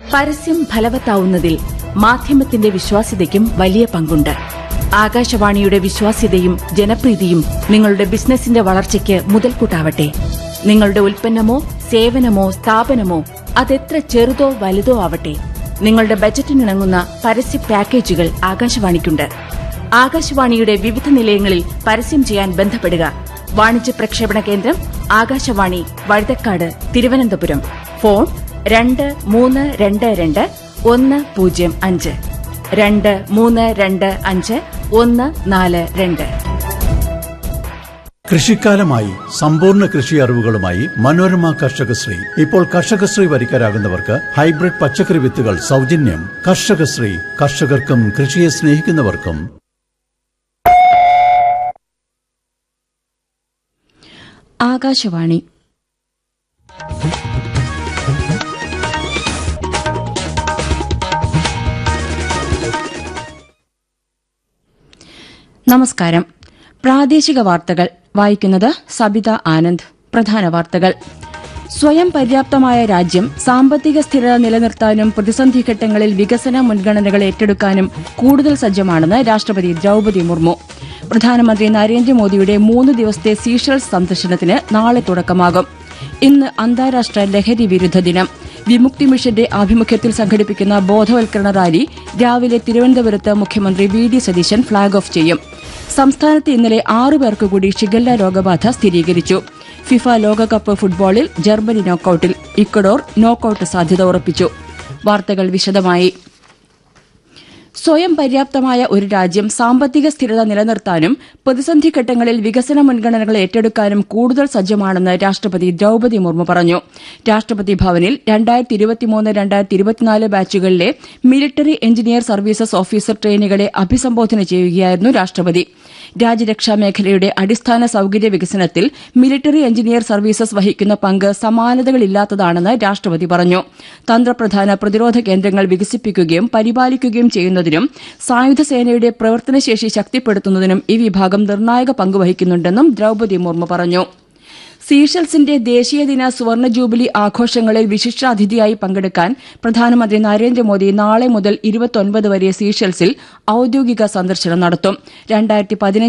പരസ്യം ഫലവത്താവുന്നതിൽ മാധ്യമത്തിന്റെ വിശ്വാസ്യതയ്ക്കും വലിയ പങ്കുണ്ട് ആകാശവാണിയുടെ വിശ്വാസ്യതയും ജനപ്രീതിയും നിങ്ങളുടെ ബിസിനസിന്റെ വളർച്ചയ്ക്ക് മുതൽക്കൂട്ടാവട്ടെ നിങ്ങളുടെ ഉൽപ്പന്നമോ സേവനമോ സ്ഥാപനമോ അതെത്ര ചെറുതോ വലുതോ ആവട്ടെ നിങ്ങളുടെ ബജറ്റിനിണങ്ങുന്ന പരസ്യ പാക്കേജുകൾ ആകാശവാണിക്കുണ്ട് ആകാശവാണിയുടെ വിവിധ നിലയങ്ങളിൽ പരസ്യം ചെയ്യാൻ ബന്ധപ്പെടുക വാണിജ്യ പ്രക്ഷേപണ കേന്ദ്രം ആകാശവാണി വഴുതക്കാട് തിരുവനന്തപുരം ഫോൺ രണ്ട് മൂന്ന് രണ്ട് രണ്ട് ഒന്ന് പൂജ്യം അഞ്ച് രണ്ട് മൂന്ന് രണ്ട് അഞ്ച് ഒന്ന് നാല് രണ്ട് കൃഷിക്കാലമായി സമ്പൂർണ്ണ കൃഷി അറിവുകളുമായി മനോരമ കർഷകശ്രീ ഇപ്പോൾ കർഷകശ്രീ വരിക്കാരാകുന്നവർക്ക് ഹൈബ്രിഡ് പച്ചക്കറി വിത്തുകൾ സൗജന്യം കർഷകശ്രീ കർഷകർക്കും കൃഷിയെ സ്നേഹിക്കുന്നവർക്കും ആകാശവാണി നമസ്കാരം പ്രാദേശിക വാർത്തകൾ വായിക്കുന്നത് സബിത ആനന്ദ് പ്രധാന വാർത്തകൾ സ്വയം പര്യാപ്തമായ രാജ്യം സാമ്പത്തിക സ്ഥിരത നിലനിർത്താനും പ്രതിസന്ധി ഘട്ടങ്ങളിൽ വികസന മുൻഗണനകൾ ഏറ്റെടുക്കാനും കൂടുതൽ സജ്ജമാണെന്ന് രാഷ്ട്രപതി ദ്രൌപതി മുർമു പ്രധാനമന്ത്രി നരേന്ദ്രമോദിയുടെ മൂന്ന് ദിവസത്തെ സീഷൽസ് സന്ദർശനത്തിന് നാളെ തുടക്കമാകും ഇന്ന് അന്താരാഷ്ട്ര ലഹരി വിരുദ്ധ ദിനം വിമുക്തി മിഷന്റെ ആഭിമുഖ്യത്തിൽ സംഘടിപ്പിക്കുന്ന ബോധവൽക്കരണ റാലി രാവിലെ തിരുവനന്തപുരത്ത് മുഖ്യമന്ത്രി V D Satheesan flag off ചെയ്യും സംസ്ഥാനത്ത് ഇന്നലെ ആറു പേർക്ക് കൂടി ഷിഗല്ല രോഗബാധ സ്ഥിരീകരിച്ചു ഫിഫ ലോകകപ്പ് ഫുട്ബോളിൽ ജർമ്മനി നോക്കൌട്ടിൽ ഇക്വഡോർ നോക്കൌട്ട് സാധ്യത ഉറപ്പിച്ചു വാർത്തകൾ വിശദമായി സ്വയം പര്യാപ്തമായ ഒരു രാജ്യം സാമ്പത്തിക സ്ഥിരത നിലനിർത്താനും പ്രതിസന്ധി ഘട്ടങ്ങളിൽ വികസന മുൻഗണനകൾ ഏറ്റെടുക്കാനും കൂടുതൽ സജ്ജമാണെന്ന് രാഷ്ട്രപതി ദ്രൌപതി മുർമു പറഞ്ഞു രാഷ്ട്രപതി ഭവനിൽ രണ്ടായിരത്തി ഇരുപത്തിമൂന്ന് രണ്ടായിരത്തി ഇരുപത്തിനാല് ബാച്ചുകളിലെ മിലിറ്ററി എഞ്ചിനീയർ സർവീസസ് ഓഫീസർ ട്രെയിനികളെ അഭിസംബോധന ചെയ്യുകയായിരുന്നു രാഷ്ട്രപതി രാജ്യരക്ഷാ മേഖലയുടെ അടിസ്ഥാന സൌകര്യ വികസനത്തിൽ മിലിറ്ററി എഞ്ചിനീയർ സർവീസസ് വഹിക്കുന്ന പങ്ക് സമാനതകളില്ലാത്തതാണെന്ന് രാഷ്ട്രപതി പറഞ്ഞു തന്ത്രപ്രധാന പ്രതിരോധ കേന്ദ്രങ്ങൾ വികസിപ്പിക്കുകയും പരിപാലിക്കുകയും ചെയ്യുന്നതിനും സായുധ സേനയുടെ പ്രവർത്തനശേഷി ശക്തിപ്പെടുത്തുന്നതിനും ഈ വിഭാഗം നിർണായക പങ്ക് വഹിക്കുന്നുണ്ടെന്നും ദ്രൌപതി മുർമു പറഞ്ഞു സീഷൽസിന്റെ ദേശീയദിന സുവർണ ജൂബിലി ആഘോഷങ്ങളിൽ വിശിഷ്ടാതിഥിയായി പങ്കെടുക്കാൻ പ്രധാനമന്ത്രി നരേന്ദ്രമോദി നാളെ മുതൽ ഇരുപത്തൊൻപത് വരെ സീഷൽസിൽ ഔദ്യോഗിക സന്ദർശനം നടത്തും